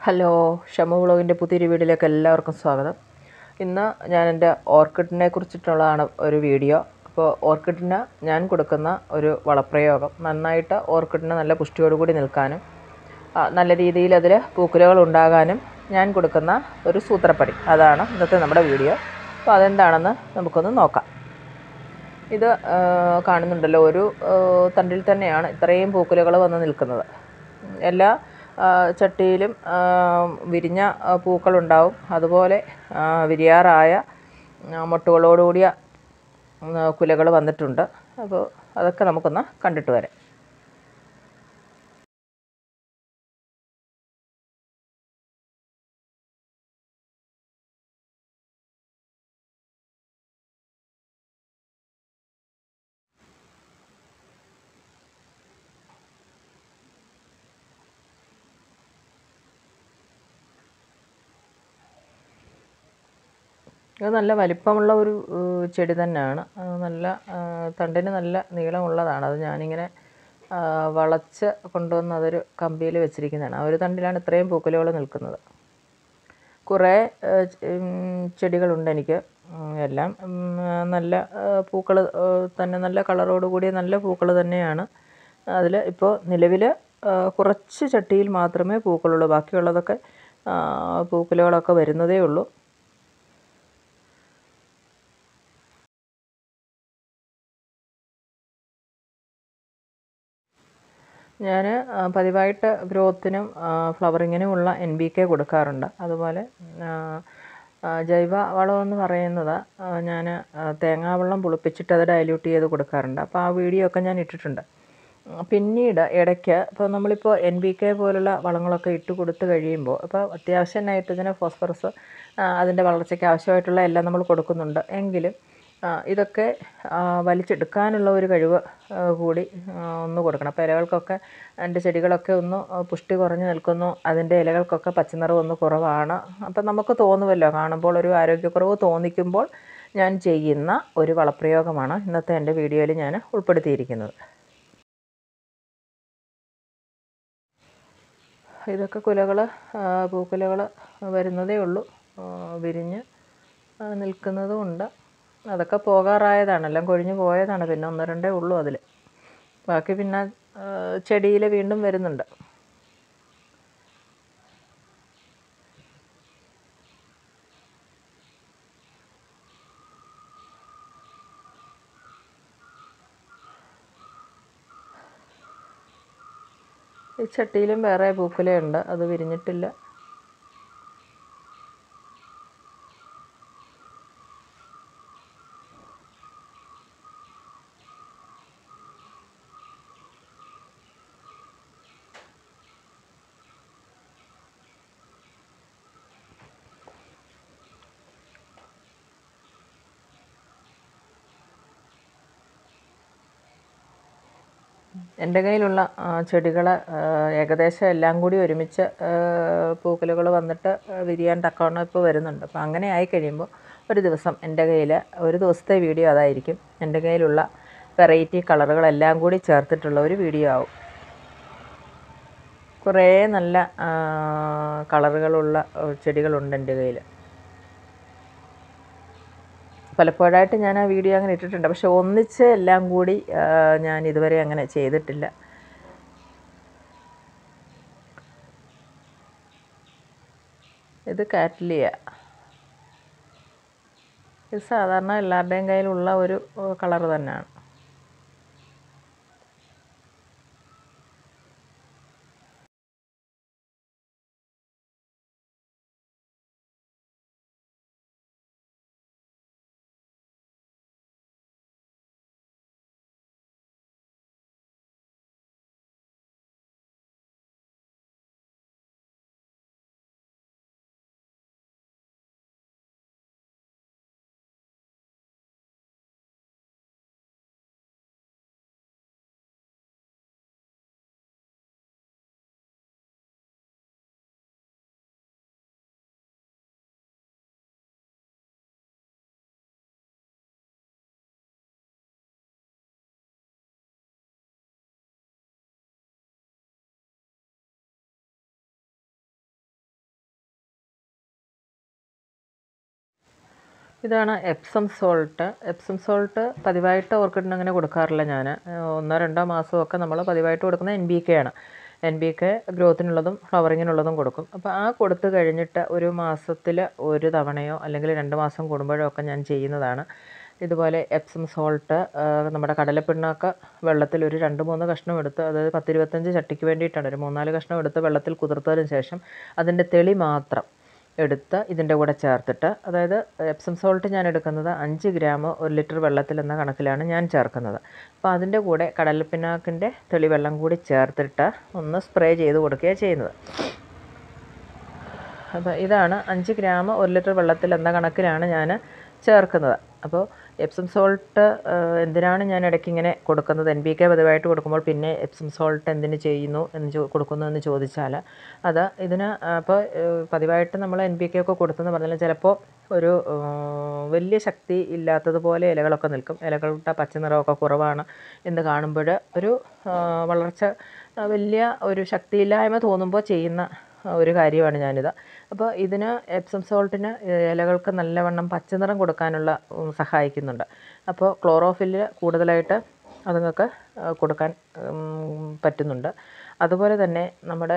hello ഷമു വ്ളോഗിൻ്റെ പുതിയൊരു വീഡിയോയിലേക്ക് എല്ലാവർക്കും സ്വാഗതം ഇന്ന് ഞാൻ എൻ്റെ ഓർക്കിഡിനെ കുറിച്ചിട്ടുള്ളതാണ് ഒരു വീഡിയോ അപ്പോൾ ഓർക്കിഡിന് ഞാൻ കൊടുക്കുന്ന ഒരു വളപ്രയോഗം നന്നായിട്ട് ഓർക്കിഡിന് നല്ല പുഷ്ടിയോടുകൂടി നിൽക്കാനും ആ, നല്ല രീതിയിൽ അതിൽ പൂക്കുലകൾ ഉണ്ടാകാനും ഞാൻ കൊടുക്കുന്ന ഒരു സൂത്രപ്പടി അതാണ് ഇന്നത്തെ നമ്മുടെ വീഡിയോ അപ്പോൾ അതെന്താണെന്ന് നമുക്കൊന്ന് നോക്കാം ഇത് ആ, കാണുന്നുണ്ടല്ലോ ഒരു ആ, തണ്ടിൽ തന്നെയാണ് ഇത്രയും പൂക്കുലകൾ വന്ന് നിൽക്കുന്നത് ഉം, എല്ലാ ആ, ചട്ടിയിലും ആ, വിരിഞ്ഞ ആ, പൂക്കളുണ്ടാവും അതുപോലെ ആ, വിരിയാറായ ആ, മൊട്ടുകളോടുകൂടിയ കുലകൾ വന്നിട്ടുണ്ട് അപ്പോൾ അതൊക്കെ നമുക്കൊന്ന് കണ്ടിട്ട് വരാം ഇത് നല്ല വലിപ്പമുള്ള ഒരു ഏഹ്, ചെടി തന്നെയാണ് അത് നല്ല ഏഹ്, തണ്ടിന് നല്ല നീളമുള്ളതാണ് അത് ഞാനിങ്ങനെ ആ, വളച്ച് കൊണ്ടുവന്ന് അതൊരു കമ്പിയിൽ വെച്ചിരിക്കുന്നതാണ് ആ ഒരു തണ്ടിലാണ് ഇത്രയും പൂക്കുലകൾ നിൽക്കുന്നത് കുറേ ഏഹ്, ചെ- ഉം, ചെടികളുണ്ട് എനിക്ക് ഉം, എല്ലാം ഉം, നല്ല പൂക്കൾ തന്നെ നല്ല കളറോട് കൂടിയ നല്ല പൂക്കൾ തന്നെയാണ് അതിൽ ഇപ്പോൾ നിലവിൽ കുറച്ച് ചട്ടിയിൽ മാത്രമേ പൂക്കളുള്ളൂ ബാക്കിയുള്ളതൊക്കെ ആ, പൂക്കുലകളൊക്കെ വരുന്നതേ ഉള്ളൂ ഞാൻ പതിവായിട്ട് ഗ്രോത്തിനും ഫ്ലവറിങ്ങിനുമുള്ള എൻ ബി കെ കൊടുക്കാറുണ്ട് അതുപോലെ ആ, ആ, ജൈവ വളമെന്ന് പറയുന്നത് ഞാൻ തേങ്ങാവെള്ളം പുളിപ്പിച്ചിട്ട് അത് ഡൈല്യൂട്ട് ചെയ്ത് കൊടുക്കാറുണ്ട് അപ്പോൾ ആ വീഡിയോ ഒക്കെ ഞാൻ ഇട്ടിട്ടുണ്ട് ഉം, പിന്നീട് ഇടയ്ക്ക് ഇപ്പോൾ നമ്മളിപ്പോൾ എൻ ബി കെ പോലുള്ള വളങ്ങളൊക്കെ ഇട്ട് കൊടുത്ത് കഴിയുമ്പോൾ ഇപ്പോൾ അത്യാവശ്യം നൈട്രജന് ഫോസ്ഫറസ് അതിൻ്റെ വളർച്ചയ്ക്ക് ആവശ്യമായിട്ടുള്ള എല്ലാം നമ്മൾ കൊടുക്കുന്നുണ്ട് എങ്കിലും ആ, ഇതൊക്കെ ആ, വലിച്ചെടുക്കാനുള്ള ഒരു കഴിവ് ആ, കൂടി ആ, ഒന്ന് കൊടുക്കണം അപ്പോൾ ഇലകൾക്കൊക്കെ എൻ്റെ ചെടികളൊക്കെ ഒന്ന് പുഷ്ടി കുറഞ്ഞു നിൽക്കുന്നു അതിൻ്റെ ഇലകൾക്കൊക്കെ പച്ചനിറം ഒന്ന് കുറവാണ് അപ്പം നമുക്ക് തോന്നുമല്ലോ കാണുമ്പോൾ ഒരു ആരോഗ്യക്കുറവ് തോന്നിക്കുമ്പോൾ ഞാൻ ചെയ്യുന്ന ഒരു വളപ്രയോഗമാണ് ഇന്നത്തെ എൻ്റെ വീഡിയോയിൽ ഞാൻ ഉൾപ്പെടുത്തിയിരിക്കുന്നത് ഇതൊക്കെ കുലകൾ പൂക്കുലകൾ വരുന്നതേ ഉള്ളൂ ആ, വിരിഞ്ഞ് ആ, നിൽക്കുന്നതും ഉണ്ട് അതൊക്കെ പോകാറായതാണ് എല്ലാം കൊഴിഞ്ഞു പോയതാണ് പിന്നെ ഒന്ന് രണ്ടേ ഉള്ളൂ അതിൽ ബാക്കി പിന്നെ ചെടിയിൽ വീണ്ടും വരുന്നുണ്ട് ഈ ചട്ടിയിലും വേറെ പൂക്കുലയുണ്ട് അത് വിരിഞ്ഞിട്ടില്ല എൻ്റെ കയ്യിലുള്ള ചെടികൾ ഏകദേശം എല്ലാം കൂടി ഒരുമിച്ച് പൂക്കുലകൾ വന്നിട്ട് ആ, വിരിയാൻ തക്കവണ്ണം ഇപ്പോൾ വരുന്നുണ്ട് അപ്പോൾ അങ്ങനെ ആയി കഴിയുമ്പോൾ ഒരു ദിവസം എൻ്റെ കയ്യിൽ ഒരു ദിവസത്തെ വീഡിയോ അതായിരിക്കും എൻ്റെ കയ്യിലുള്ള വെറൈറ്റി കളറുകളെല്ലാം കൂടി ചേർത്തിട്ടുള്ള ഒരു വീഡിയോ ആവും കുറേ നല്ല ആ, കളറുകളുള്ള ആ, ചെടികളുണ്ട് എൻ്റെ കയ്യിൽ പലപ്പോഴായിട്ട് ഞാൻ ആ വീഡിയോ അങ്ങനെ ഇട്ടിട്ടുണ്ട് പക്ഷെ ഒന്നിച്ച് എല്ലാം കൂടി ആ, ഞാൻ ഇതുവരെ അങ്ങനെ ചെയ്തിട്ടില്ല ഇത് കാറ്റ്ലിയ ഇത് സാധാരണ എല്ലാവരുടെയും കയ്യിലുള്ള ഒരു കളർ തന്നെയാണ് ഇതാണ് എപ്സം സോൾട്ട് എപ്സം സോൾട്ട് പതിവായിട്ട് ഓർക്കിഡിന് അങ്ങനെ കൊടുക്കാറില്ല ഞാൻ ഒന്നോ രണ്ടോ മാസമൊക്കെ നമ്മൾ പതിവായിട്ട് കൊടുക്കുന്ന എൻ ബി കെ ആണ് എൻ ബി കെ ഗ്രോത്തിനുള്ളതും ഫ്ലവറിങ്ങിനുള്ളതും കൊടുക്കും അപ്പോൾ ആ കൊടുത്തു കഴിഞ്ഞിട്ട് ഒരു മാസത്തിൽ ഒരു തവണയോ അല്ലെങ്കിൽ രണ്ട് മാസം കൂടുമ്പോഴോ ഒക്കെ ഞാൻ ചെയ്യുന്നതാണ് ഇതുപോലെ എപ്സം സോൾട്ട് നമ്മുടെ കടലപ്പിണ്ണാക്ക് വെള്ളത്തിൽ ഒരു രണ്ട് മൂന്ന് കഷ്ണം എടുത്ത് അതായത് പത്തിരുപത്തഞ്ച് ചട്ടിക്ക് വേണ്ടിയിട്ടാണ് ഒരു മൂന്നാല് കഷ്ണം എടുത്ത് വെള്ളത്തിൽ കുതിർത്തതിന് ശേഷം അതിൻ്റെ തെളി മാത്രം എടുത്ത് ഇതിൻ്റെ കൂടെ ചേർത്തിട്ട് അതായത് എപ്സം സോൾട്ട് ഞാൻ എടുക്കുന്നത് അഞ്ച് ഗ്രാം ഒരു ലിറ്റർ വെള്ളത്തിൽ എന്ന കണക്കിലാണ് ഞാൻ ചേർക്കുന്നത് അപ്പോൾ അതിൻ്റെ കൂടെ കടലപ്പിണ്ണാക്കിൻ്റെ തെളിവെള്ളം കൂടി ചേർത്തിട്ട് ഒന്ന് സ്പ്രേ ചെയ്ത് കൊടുക്കുകയാണ് ചെയ്യുന്നത് അപ്പോൾ ഇതാണ് അഞ്ച് ഗ്രാം ഒരു ലിറ്റർ വെള്ളത്തിൽ എന്ന കണക്കിലാണ് ഞാൻ ചേർക്കുന്നത് അപ്പോൾ എപ്സം സോൾട്ട് എന്തിനാണ് ഞാൻ ഇടയ്ക്ക് ഇങ്ങനെ കൊടുക്കുന്നത് എൻ ബി കെ പതിവായിട്ട് കൊടുക്കുമ്പോൾ പിന്നെ എപ്സം സോൾട്ട് എന്തിന് ചെയ്യുന്നു എന്ന് ചോ കൊടുക്കുന്നു എന്ന് ചോദിച്ചാൽ അത് ഇതിന് അപ്പോൾ പതിവായിട്ട് നമ്മൾ എൻ ബി കെ ഒക്കെ കൊടുത്തെന്ന് പറഞ്ഞാൽ ചിലപ്പോൾ ഒരു വലിയ ശക്തി ഇല്ലാത്തതുപോലെ ഇലകളൊക്കെ നിൽക്കും ഇലകളുടെ പച്ചനിറമൊക്കെ കുറവാണ് എന്ന് കാണുമ്പോൾ ഒരു വളർച്ച വലിയ ഒരു ശക്തിയില്ലായ്മ തോന്നുമ്പോൾ ചെയ്യുന്ന ഒരു കാര്യമാണ് ഞാനിത് അപ്പോൾ ഇതിന് എപ്സം സോൾട്ടിന് ഇലകൾക്ക് നല്ലവണ്ണം പച്ചനിറം കൊടുക്കാനുള്ള സഹായിക്കുന്നുണ്ട് അപ്പോൾ ക്ലോറോഫില്ല് കൂടുതലായിട്ട് അതുങ്ങൾക്ക് കൊടുക്കാൻ പറ്റുന്നുണ്ട് അതുപോലെ തന്നെ നമ്മുടെ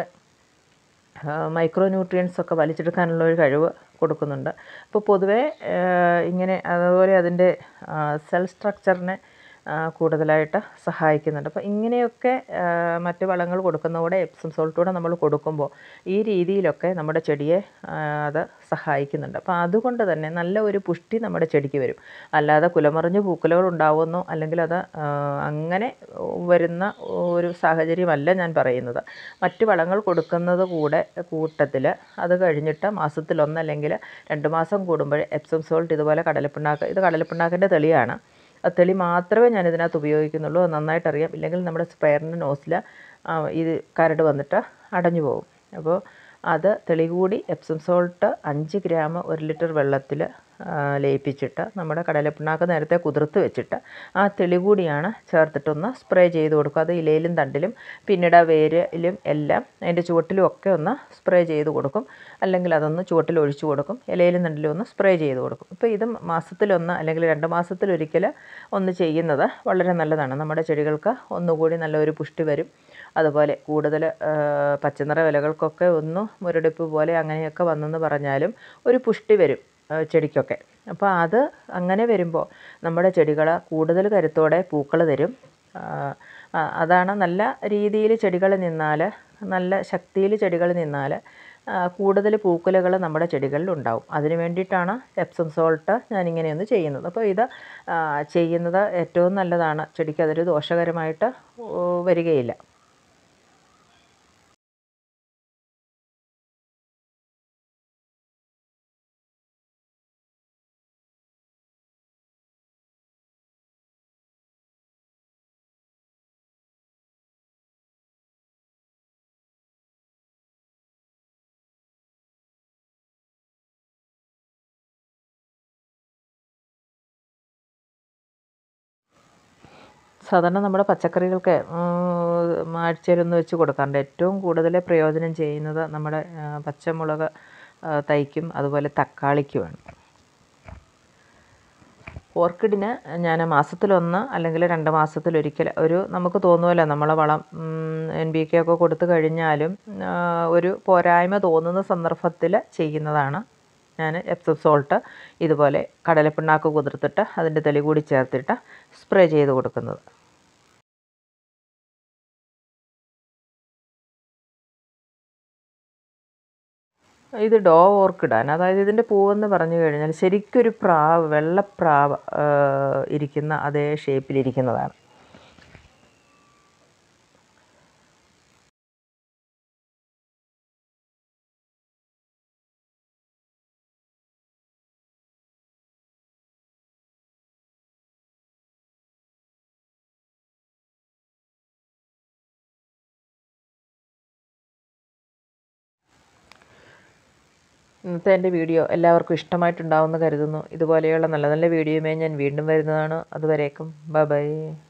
മൈക്രോ ന്യൂട്രിയൻസ് ഒക്കെ വലിച്ചെടുക്കാനുള്ള ഒരു കഴിവ് കൊടുക്കുന്നുണ്ട് അപ്പോൾ പൊതുവേ ഇങ്ങനെ അതുപോലെ അതിൻ്റെ സെൽ സ്ട്രക്ചറിനെ കൂടുതലായിട്ട് സഹായിക്കുന്നുണ്ട് അപ്പോൾ ഇങ്ങനെയൊക്കെ മറ്റ് വളങ്ങൾ കൊടുക്കുന്നതോടെ എപ്സം സോൾട്ടൂടെ നമ്മൾ കൊടുക്കുമ്പോൾ ഈ രീതിയിലൊക്കെ നമ്മുടെ ചെടിയെ അത് സഹായിക്കുന്നുണ്ട് അപ്പോൾ അതുകൊണ്ട് തന്നെ നല്ല ഒരു പുഷ്ടി നമ്മുടെ ചെടിക്ക് വരും അല്ലാതെ കുലമറിഞ്ഞ് പൂക്കുലകൾ ഉണ്ടാവുമെന്നോ അല്ലെങ്കിൽ അത് അങ്ങനെ വരുന്ന ഒരു സാഹചര്യമല്ല ഞാൻ പറയുന്നത് മറ്റ് വളങ്ങൾ കൊടുക്കുന്നത് കൂടെ കൂട്ടത്തിൽ അത് കഴിഞ്ഞിട്ട് മാസത്തിലൊന്ന് അല്ലെങ്കിൽ രണ്ട് മാസം കൂടുമ്പോൾ എപ്സം സോൾട്ട് ഇതുപോലെ കടലപ്പിണ്ണാക്ക് ഇത് കടലപ്പിണ്ണാക്കിൻ്റെ തെളിയാണ് തെളി മാത്രമേ ഞാൻ ഇതിനകത്ത് ഉപയോഗിക്കുന്നുള്ളൂ അത് നന്നായിട്ടറിയാം ഇല്ലെങ്കിൽ നമ്മുടെ സ്പെയറിൻ്റെ നോസിൽ ഇത് കരട് വന്നിട്ട് അടഞ്ഞു പോകും അപ്പോൾ അത് തെളി കൂടി എപ്സം സോൾട്ട് അഞ്ച് ഗ്രാം ഒരു ലിറ്റർ വെള്ളത്തിൽ ലയിപ്പിച്ചിട്ട് നമ്മുടെ കടലപ്പിണ്ണാക്ക് നേരത്തെ കുതിർത്ത് വെച്ചിട്ട് ആ തെളി കൂടിയാണ് ചേർത്തിട്ടൊന്ന് സ്പ്രേ ചെയ്ത് കൊടുക്കുക അത് ഇലയിലും തണ്ടിലും പിന്നീട് ആ വേരിലും എല്ലാം അതിൻ്റെ ചുവട്ടിലും ഒക്കെ ഒന്ന് സ്പ്രേ ചെയ്ത് കൊടുക്കും അല്ലെങ്കിൽ അതൊന്ന് ചുവട്ടിൽ ഒഴിച്ചു കൊടുക്കും ഇലയിലും തണ്ടിലും ഒന്ന് സ്പ്രേ ചെയ്ത് കൊടുക്കും ഇപ്പോൾ ഇത് മാസത്തിലൊന്ന് അല്ലെങ്കിൽ രണ്ട് മാസത്തിലൊരിക്കൽ ഒന്ന് ചെയ്യുന്നത് വളരെ നല്ലതാണ് നമ്മുടെ ചെടികൾക്ക് ഒന്നുകൂടി നല്ലൊരു പുഷ്ടി വരും അതുപോലെ കൂടുതൽ പച്ചനിറ വിലകൾക്കൊക്കെ ഒന്ന് മുരടിപ്പ് പോലെ അങ്ങനെയൊക്കെ വന്നെന്ന് പറഞ്ഞാലും ഒരു പുഷ്ടി വരും ചെടിക്കൊക്കെ അപ്പോൾ അത് അങ്ങനെ വരുമ്പോൾ നമ്മുടെ ചെടികൾ കൂടുതൽ കരുത്തോടെ പൂക്കൾ തരും അതാണ് നല്ല രീതിയിൽ ചെടികൾ നിന്നാൽ നല്ല ശക്തിയിൽ ചെടികൾ നിന്നാൽ കൂടുതൽ പൂക്കുലകൾ നമ്മുടെ ചെടികളിൽ ഉണ്ടാവും അതിന് വേണ്ടിയിട്ടാണ് എപ്സം സോൾട്ട് ഞാനിങ്ങനെയൊന്ന് ചെയ്യുന്നത് അപ്പോൾ ഇത് ചെയ്യുന്നത് ഏറ്റവും നല്ലതാണ് ചെടിക്ക് അതൊരു ദോഷകരമായിട്ട് വരികയില്ല സാധാരണ നമ്മുടെ പച്ചക്കറികൾക്ക് ആഴ്ചയിലൊന്ന് വെച്ച് കൊടുക്കാറുണ്ട് ഏറ്റവും കൂടുതൽ പ്രയോജനം ചെയ്യുന്നത് നമ്മുടെ പച്ചമുളക് തൈക്കും അതുപോലെ തക്കാളിക്കുമാണ് ഓർക്കിഡിന് ഞാൻ മാസത്തിലൊന്ന് അല്ലെങ്കിൽ രണ്ട് മാസത്തിലൊരിക്കൽ ഒരു നമുക്ക് തോന്നുമല്ലോ നമ്മളെ വളം എൻ ബി കെ ഒക്കെ കൊടുത്തു കഴിഞ്ഞാലും ഒരു പോരായ്മ തോന്നുന്ന സന്ദർഭത്തിൽ ചെയ്യുന്നതാണ് ഞാൻ എപ്സം സോൾട്ട് ഇതുപോലെ കടലപ്പിണ്ണാക്ക് കുതിർത്തിട്ട് അതിൻ്റെ തെളി കൂടി ചേർത്തിട്ട് സ്പ്രേ ചെയ്ത് കൊടുക്കുന്നത് ഇത് ഡോ ഓർക്കിഡാണ് അതായത് ഇതിൻ്റെ പൂവെന്ന് പറഞ്ഞു കഴിഞ്ഞാൽ ശരിക്കൊരു പ്രാവ് വെള്ളപ്രാവ് ഇരിക്കുന്ന അതേ ഷേപ്പിലിരിക്കുന്നതാണ് ഇന്നത്തെ എൻ്റെ വീഡിയോ എല്ലാവർക്കും ഇഷ്ടമായിട്ടുണ്ടാവുമെന്ന് കരുതുന്നു ഇതുപോലെയുള്ള നല്ല നല്ല വീഡിയോയുമായി ഞാൻ വീണ്ടും വരുന്നതാണ് അതുവരേക്കും ബൈ ബൈ